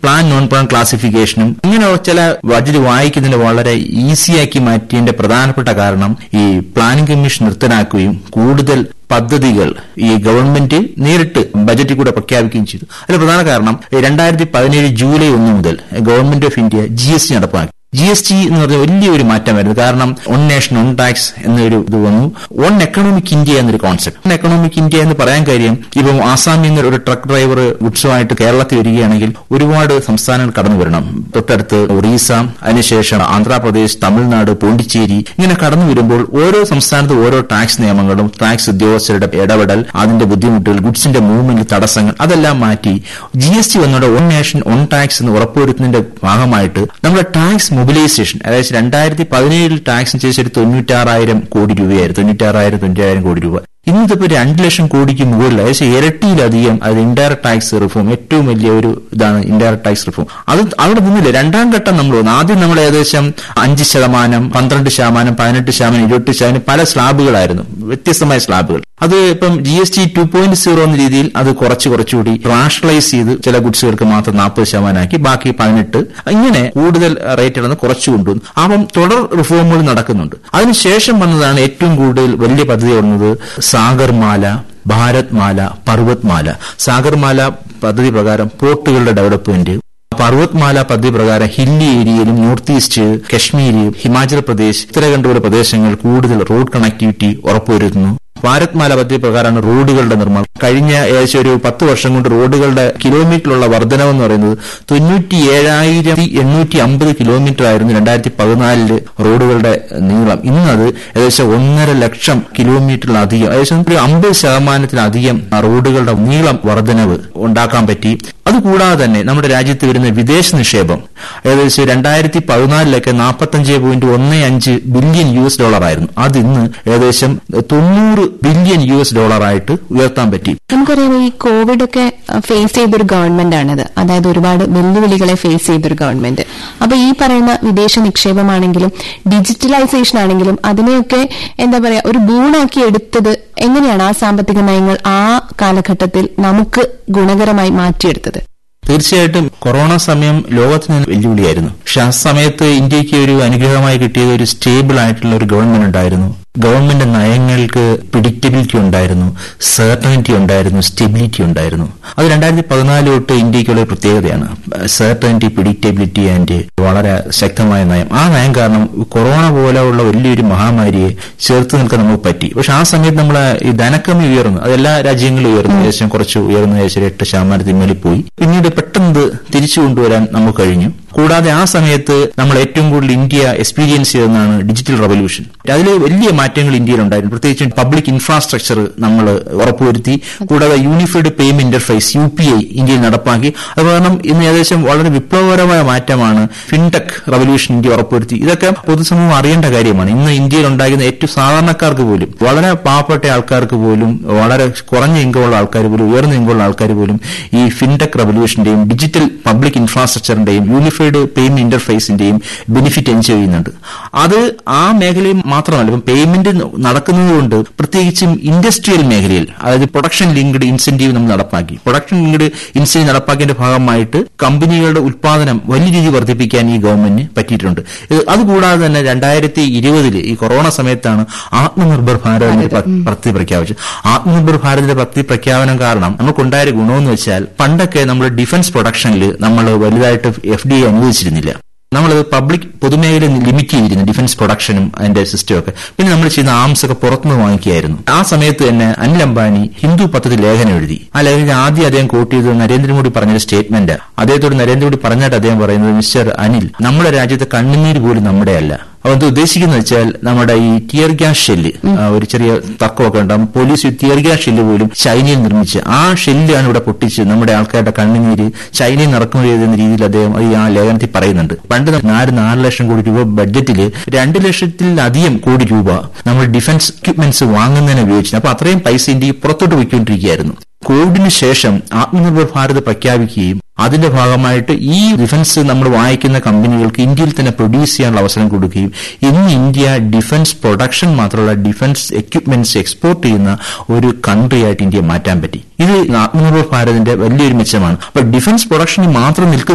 plan non plan ക്ലാസിഫിക്കേഷനും ഇങ്ങനെ ചില budget വായിക്കുന്നതിന് വളരെ ഈസിയാക്കി മാറ്റിയതിന്റെ പ്രധാനപ്പെട്ട കാരണം ഈ പ്ലാനിംഗ് കമ്മീഷൻ നിർത്തലാക്കുകയും കൂടുതൽ പദ്ധതികൾ ഈ ഗവൺമെന്റ് നേരിട്ട് ബജറ്റിൽ കൂടെ പ്രഖ്യാപിക്കുകയും ചെയ്തു അതിന് പ്രധാന കാരണം രണ്ടായിരത്തി പതിനേഴ് ജൂലൈ ഒന്ന് മുതൽ government of India G S T നടപ്പാക്കി ജി എസ് ടി എന്ന് പറഞ്ഞ വലിയൊരു മാറ്റമായിരുന്നു കാരണം ഒൺ നേഷൻ ഒൺ ടാക്സ് എന്നൊരു ഇത് വന്നു ഒൺ എക്കണോമിക് ഇന്ത്യ എന്നൊരു കോൺസെപ്റ്റ് ഒൺ എക്കണോമിക് ഇന്ത്യ എന്ന് പറയാൻ കാര്യം ഇപ്പം ആസാമിൽ നിന്ന് ഒരു ട്രക്ക് ഡ്രൈവർ ഉത്സവമായിട്ട് കേരളത്തിൽ വരികയാണെങ്കിൽ ഒരുപാട് സംസ്ഥാനങ്ങൾ കടന്നു വരണം തൊട്ടടുത്ത് ഒറീസ അതിനുശേഷം ആന്ധ്രാപ്രദേശ് തമിഴ്നാട് പോണ്ടിച്ചേരി ഇങ്ങനെ കടന്നു വരുമ്പോൾ ഓരോ സംസ്ഥാനത്ത് ഓരോ ടാക്സ് നിയമങ്ങളും ടാക്സ് ഉദ്യോഗസ്ഥരുടെ ഇടപെടൽ അതിന്റെ ബുദ്ധിമുട്ടുകൾ ഗുഡ്സിന്റെ മൂവ്മെന്റ് തടസ്സങ്ങൾ അതെല്ലാം മാറ്റി ജി എസ് ടി വന്നോടെ ഒൺ നേഷൻ ഒൺ ടാക്സ് എന്ന് ഉറപ്പുവരുത്തുന്നതിന്റെ ഭാഗമായിട്ട് നമ്മുടെ ടാക്സ് മൊബിലൈസേഷൻ അതായത് രണ്ടായിരത്തി പതിനേഴിൽ ടാക്സ് അനുസരിച്ച് തൊണ്ണൂറ്റാറായിരം കോടി രൂപയായിരുന്നു തൊണ്ണൂറ്റാറായിരം തൊണ്ണൂറ്റായിരം കോടി രൂപ ഇന്നിതിപ്പോ രണ്ട് ലക്ഷം കോടിക്ക് മുകളിൽ ഏകദേശം ഇരട്ടിയിലധികം അത് ഇൻഡയറക്ട് ടാക്സ് റിഫോം ഏറ്റവും വലിയ ഒരു ഇതാണ് ഇൻഡയറക്ട് ടാക്സ് റിഫോം അത് അവിടെ നിന്നില്ല രണ്ടാം ഘട്ടം നമ്മൾ വന്നു ആദ്യം നമ്മൾ ഏകദേശം അഞ്ച് ശതമാനം പന്ത്രണ്ട് ശതമാനം പതിനെട്ട് ശതമാനം ഇരുപത്തി ശതമാനം പല സ്ലാബുകളായിരുന്നു വ്യത്യസ്തമായ സ്ലാബുകൾ അത് ഇപ്പം G S T two point zero എന്ന രീതിയിൽ അത് കുറച്ച് കുറച്ചുകൂടി റാഷണലൈസ് ചെയ്ത് ചില ഗുഡ്സുകൾക്ക് മാത്രം നാൽപ്പത് ശതമാനമാക്കി ബാക്കി പതിനെട്ട് ഇങ്ങനെ കൂടുതൽ റേറ്റുകളെന്ന് കുറച്ചു കൊണ്ടുവന്നു അപ്പം തുടർ റിഫോമുകൾ നടക്കുന്നുണ്ട് അതിനുശേഷം വന്നതാണ് ഏറ്റവും കൂടുതൽ വലിയ പദ്ധതി വന്നത് സാഗർമാല ഭാരത്മാല പർവത്മാല സാഗർമാല പദ്ധതി പ്രകാരം പോർട്ടുകളുടെ ഡെവലപ്മെന്റ് പർവത്മാല പദ്ധതി പ്രകാരം ഹില്ലി ഏരിയയിലും നോർത്ത് ഈസ്റ്റ് കശ്മീർ ഹിമാചൽ പ്രദേശ് ഉത്തരാഖണ്ഡ് പ്രദേശങ്ങൾ കൂടുതൽ റോഡ് കണക്ടിവിറ്റി ഉറപ്പുവരുത്തുന്നു ഭാരത്മാല പദ്ധതി പ്രകാരമാണ് റോഡുകളുടെ നിർമ്മാണം കഴിഞ്ഞ ഏകദേശം ഒരു പത്ത് വർഷം കൊണ്ട് റോഡുകളുടെ കിലോമീറ്ററിലുള്ള വർധനവെന്ന് പറയുന്നത് തൊണ്ണൂറ്റി ഏഴായിരത്തി എണ്ണൂറ്റി അമ്പത് കിലോമീറ്റർ ആയിരുന്നു രണ്ടായിരത്തി പതിനാലില് റോഡുകളുടെ നീളം ഇന്നത് ഏകദേശം ഒന്നര ലക്ഷം കിലോമീറ്ററിലധികം ഏകദേശം ഒരു അമ്പത് ശതമാനത്തിലധികം റോഡുകളുടെ നീളം വർധനവ് ഉണ്ടാക്കാൻ പറ്റി അതുകൂടാതെ തന്നെ നമ്മുടെ രാജ്യത്ത് വരുന്ന വിദേശ നിക്ഷേപം ഏകദേശം രണ്ടായിരത്തി പതിനാലിലൊക്കെ നാൽപ്പത്തഞ്ച് പോയിന്റ് ഒന്ന് അഞ്ച് ബില്യൺ യു എസ് ഡോളർ ആയിരുന്നു അത് ഇന്ന് ഏകദേശം തൊണ്ണൂറ് ബില്യൺ യു എസ് ഡോളറായിട്ട് ഉയർത്താൻ പറ്റി നമുക്കറിയാം ഈ കോവിഡ് ഒക്കെ ഫേസ് ചെയ്തൊരു ഗവൺമെന്റ് ആണിത് അതായത് ഒരുപാട് വെല്ലുവിളികളെ ഫേസ് ചെയ്തൊരു ഗവൺമെന്റ് അപ്പൊ ഈ പറയുന്ന വിദേശ നിക്ഷേപമാണെങ്കിലും ഡിജിറ്റലൈസേഷൻ ആണെങ്കിലും അതിനെയൊക്കെ എന്താ പറയാ ഒരു ബൂണാക്കി എടുത്തത് എങ്ങനെയാണ് ആ സാമ്പത്തിക നയങ്ങൾ ആ കാലഘട്ടത്തിൽ നമുക്ക് ഗുണകരമായി മാറ്റിയെടുത്തത് തീർച്ചയായിട്ടും കൊറോണ സമയം ലോകത്തിന് വെല്ലുവിളിയായിരുന്നു പക്ഷെ ആ സമയത്ത് ഇന്ത്യക്ക് ഒരു അനുഗ്രഹമായി കിട്ടിയത് ഒരു സ്റ്റേബിൾ ആയിട്ടുള്ള ഒരു ഗവൺമെന്റ് ഉണ്ടായിരുന്നു ഗവൺമെന്റ് നയങ്ങൾക്ക് പ്രിഡിക്റ്റബിലിറ്റി ഉണ്ടായിരുന്നു സെർട്ടനിറ്റി ഉണ്ടായിരുന്നു സ്റ്റെബിലിറ്റി ഉണ്ടായിരുന്നു അത് രണ്ടായിരത്തി പതിനാല് തൊട്ട് ഇന്ത്യക്കുള്ള ഒരു പ്രത്യേകതയാണ് സെർട്ടനിറ്റി പ്രിഡിക്റ്റബിലിറ്റി ആൻഡ് വളരെ ശക്തമായ നയം ആ നയം കാരണം കൊറോണ പോലെയുള്ള വലിയൊരു മഹാമാരിയെ ചേർത്ത് നിൽക്കാൻ നമുക്ക് പറ്റി പക്ഷെ ആ സമയത്ത് നമ്മൾ ഈ ധനക്കമ്മി ഉയർന്നു അതെല്ലാ രാജ്യങ്ങളിലും ഉയർന്നു ഏകദേശം കുറച്ച് ഉയർന്നു ഏകദേശം എട്ട് ശതമാനത്തിന് മേളിൽ പോയി പിന്നീട് പെട്ടെന്ന് ഇത് തിരിച്ചു കൊണ്ടുവരാൻ നമുക്ക് കഴിഞ്ഞു കൂടാതെ ആ സമയത്ത് നമ്മൾ ഏറ്റവും കൂടുതൽ ഇന്ത്യ എക്സ്പീരിയൻസ് ചെയ്തെന്നാണ് ഡിജിറ്റൽ റവല്യൂഷൻ അതിൽ വലിയ മാറ്റങ്ങൾ ഇന്ത്യയിലുണ്ടായിരുന്നു പ്രത്യേകിച്ചും പബ്ലിക് ഇൻഫ്രാസ്ട്രക്ചർ നമ്മൾ ഉറപ്പുവരുത്തി കൂടാതെ unified payment interface U P I ഇന്ത്യയിൽ നടപ്പാക്കി അത് കാരണം ഇന്ന് ഏകദേശം വളരെ വിപ്ലവകരമായ മാറ്റമാണ് ഫിൻടെക് റവല്യൂഷൻ ഇന്ത്യ ഉറപ്പുവരുത്തി ഇതൊക്കെ പൊതുസമൂഹം അറിയേണ്ട കാര്യമാണ് ഇന്ന് ഇന്ത്യയിൽ ഉണ്ടാകുന്ന ഏറ്റവും സാധാരണക്കാർക്ക് പോലും വളരെ പാവപ്പെട്ട ആൾക്കാർക്ക് പോലും വളരെ കുറഞ്ഞ ഇൻകമുള്ള ആൾക്കാർ പോലും ഉയർന്ന ഇൻകമുള്ള ആൾക്കാർ പോലും ഈ ഫിൻടെക് റവല്യൂഷന്റെയും ഡിജിറ്റൽ പബ്ലിക് ഇൻഫ്രാസ്ട്രക്ചറിന്റെയും യൂണിഫൈഡ് പേയ്മെന്റ് ഇന്റർഫേസിന്റെയും ബെനിഫിറ്റ് എൻജോയ് ചെയ്യുന്നുണ്ട് അത് ആ മേഖലയിൽ മാത്രമല്ല ഇപ്പം പേയ്മെന്റ് നടക്കുന്നത് കൊണ്ട് പ്രത്യേകിച്ചും ഇൻഡസ്ട്രിയൽ മേഖലയിൽ അതായത് പ്രൊഡക്ഷൻ ലിങ്ക്ഡ് ഇൻസെന്റീവ് നമ്മൾ നടപ്പാക്കി പ്രൊഡക്ഷൻ ലിങ്ക്ഡ് ഇൻസെന്റീവ് നടപ്പാക്കിയതിന്റെ ഭാഗമായിട്ട് കമ്പനികളുടെ ഉത്പാദനം വലിയ രീതിയിൽ വർദ്ധിപ്പിക്കാൻ ഈ ഗവൺമെന്റിന് പറ്റിയിട്ടുണ്ട് ഇത് അതുകൂടാതെ തന്നെ രണ്ടായിരത്തി ഇരുപതില് ഈ കൊറോണ സമയത്താണ് ആത്മനിർഭർ ഭാരത് എന്നൊരു പ- പദ്ധതി പ്രഖ്യാപിച്ചത് ആത്മനിർഭർ ഭാരതിന്റെ പദ്ധതി പ്രഖ്യാപനം കാരണം നമുക്കുണ്ടായ ഒരു ഗുണമെന്ന് വെച്ചാൽ പണ്ടൊക്കെ നമ്മൾ ഡിഫൻസ് പ്രൊഡക്ഷനിൽ നമ്മൾ വലുതായിട്ട് എഫ് ഡി അനുവദിച്ചിരുന്നില്ല നമ്മളത് പബ്ലിക് പൊതുമേഖല ലിമിറ്റ് ചെയ്തിരുന്നു ഡിഫൻസ് പ്രൊഡക്ഷനും അതിന്റെ സിസ്റ്റം ഒക്കെ പിന്നെ നമ്മൾ ചെയ്യുന്ന ആംസ് ഒക്കെ പുറത്തുനിന്ന് വാങ്ങിക്കുകയായിരുന്നു ആ സമയത്ത് തന്നെ അനിൽ അംബാനി ഹിന്ദു പദ്ധതി ലേഖനം എഴുതി ആ ലേഖനം ആദ്യം അദ്ദേഹം കോട്ട് ചെയ്തത് നരേന്ദ്രമോദി പറഞ്ഞൊരു സ്റ്റേറ്റ്മെന്റ് അദ്ദേഹത്തോട് നരേന്ദ്രമോദി പറഞ്ഞിട്ട് അദ്ദേഹം പറയുന്നത് മിസ്റ്റർ അനിൽ നമ്മുടെ രാജ്യത്തെ കണ്ണുനീര് പോലും നമ്മുടെ അല്ല അപ്പൊ അത് ഉദ്ദേശിക്കുന്നത് വെച്ചാൽ നമ്മുടെ ഈ ടിയർ ഗ്യാസ് ഷെല്ല് ഒരു ചെറിയ തർക്കമൊക്കെ ഉണ്ടാകും പോലീസ് ഈ ടിയർ ഗ്യാസ് ഷെല്ല് പോലും ചൈനയിൽ നിർമ്മിച്ച് ആ ഷെല്ലാണ് ഇവിടെ പൊട്ടിച്ച് നമ്മുടെ ആൾക്കാരുടെ കണ്ണുനീര് ചൈനയിൽ നടക്കുന്നത് എന്ന രീതിയിൽ അദ്ദേഹം ഈ ആ ലേഖനത്തിൽ പറയുന്നുണ്ട് പണ്ട് നാല് നാല് ലക്ഷം കോടി രൂപ ബഡ്ജറ്റിൽ രണ്ട് ലക്ഷത്തിലധികം കോടി രൂപ നമ്മൾ ഡിഫൻസ് എക്യുപ്മെന്റ്സ് വാങ്ങുന്നതിന് ഉപയോഗിച്ചു അപ്പൊ അത്രയും പൈസ ഇന്ത്യ പുറത്തോട്ട് പോയിക്കൊണ്ടിരിക്കുകയായിരുന്നു കോവിഡിന് ശേഷം ആത്മനിർഭർ ഭാരത് പ്രഖ്യാപിക്കുകയും അതിന്റെ ഭാഗമായിട്ട് ഈ ഡിഫൻസ് നമ്മൾ വാങ്ങിക്കുന്ന കമ്പനികൾക്ക് ഇന്ത്യയിൽ തന്നെ പ്രൊഡ്യൂസ് ചെയ്യാനുള്ള അവസരം കൊടുക്കുകയും ഇന്ന് ഇന്ത്യ ഡിഫൻസ് പ്രൊഡക്ഷൻ മാത്രമല്ല ഡിഫൻസ് എക്യുപ്മെന്റ്സ് എക്സ്പോർട്ട് ചെയ്യുന്ന ഒരു കൺട്രി ആയിട്ട് ഇന്ത്യ മാറ്റാൻ പറ്റി ഇത് ആത്മനിർഭർ ഭാരതിന്റെ വലിയൊരു മെച്ചമാണ് അപ്പൊ ഡിഫൻസ് പ്രൊഡക്ഷനിൽ മാത്രം നിൽക്കുന്ന